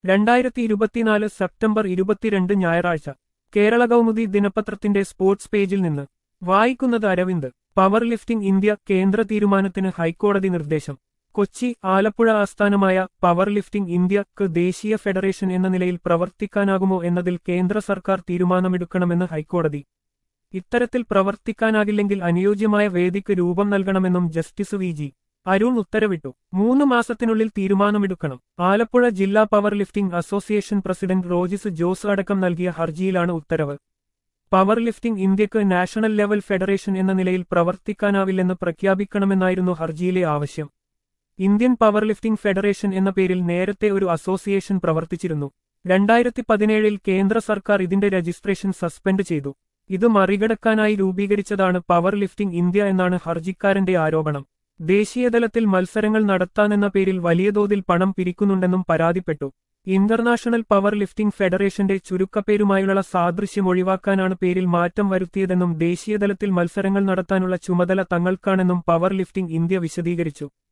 രണ്ടായിരത്തി ഇരുപത്തിനാല് സെപ്റ്റംബർ ഇരുപത്തിരണ്ട് ഞായറാഴ്ച കേരള കൗമുദി ദിനപത്രത്തിന്റെ സ്പോർട്സ് പേജിൽ നിന്ന് വായിക്കുന്നത് അരവിന്ദ് പവർ ലിഫ്റ്റിംഗ് ഇന്ത്യ കേന്ദ്ര തീരുമാനത്തിന് ഹൈക്കോടതി നിർദ്ദേശം കൊച്ചി ആലപ്പുഴ ആസ്ഥാനമായ പവർ ലിഫ്റ്റിംഗ് ഇന്ത്യക്ക് ദേശീയ ഫെഡറേഷൻ എന്ന നിലയിൽ പ്രവർത്തിക്കാനാകുമോ എന്നതിൽ കേന്ദ്ര സർക്കാർ തീരുമാനമെടുക്കണമെന്ന് ഹൈക്കോടതി ഇത്തരത്തിൽ പ്രവർത്തിക്കാനാകില്ലെങ്കിൽ അനുയോജ്യമായ വേദിക്ക് രൂപം നൽകണമെന്നും ജസ്റ്റിസ് വി ജി അരുൺ ഉത്തരവിട്ടു മൂന്ന് മാസത്തിനുള്ളിൽ തീരുമാനമെടുക്കണം ആലപ്പുഴ ജില്ലാ powerlifting association president Rojis Jose അടക്കം നൽകിയ ഹർജിയിലാണ് ഉത്തരവ് പവർ ലിഫ്റ്റിംഗ് ഇന്ത്യക്ക് നാഷണൽ ലെവൽ ഫെഡറേഷൻ എന്ന നിലയിൽ പ്രവർത്തിക്കാനാവില്ലെന്ന് പ്രഖ്യാപിക്കണമെന്നായിരുന്നു ഹർജിയിലെ ആവശ്യം ഇന്ത്യൻ പവർ ലിഫ്റ്റിംഗ് ഫെഡറേഷൻ എന്ന പേരിൽ നേരത്തെ ഒരു അസോസിയേഷൻ പ്രവർത്തിച്ചിരുന്നു രണ്ടായിരത്തി പതിനേഴിൽ കേന്ദ്ര സർക്കാർ ഇതിന്റെ രജിസ്ട്രേഷൻ സസ്പെൻഡ് ചെയ്തു ഇത് മറികടക്കാനായി രൂപീകരിച്ചതാണ് പവർ ലിഫ്റ്റിംഗ് ഇന്ത്യ എന്നാണ് ഹർജിക്കാരന്റെ ആരോപണം ദേശീയതലത്തിൽ മത്സരങ്ങൾ നടത്താനെന്ന പേരിൽ വലിയ തോതിൽ പണം പിരിക്കുന്നുണ്ടെന്നും പരാതിപ്പെട്ടു ഇന്റർനാഷണൽ പവർ ലിഫ്റ്റിംഗ് ഫെഡറേഷന്റെ ചുരുക്കപ്പേരുമായുള്ള സാദൃശ്യം ഒഴിവാക്കാനാണ് പേരിൽ മാറ്റം വരുത്തിയതെന്നും ദേശീയതലത്തിൽ മത്സരങ്ങൾ നടത്താനുള്ള ചുമതല തങ്ങൾക്കാണെന്നും പവർ ലിഫ്റ്റിംഗ് ഇന്ത്യ വിശദീകരിച്ചു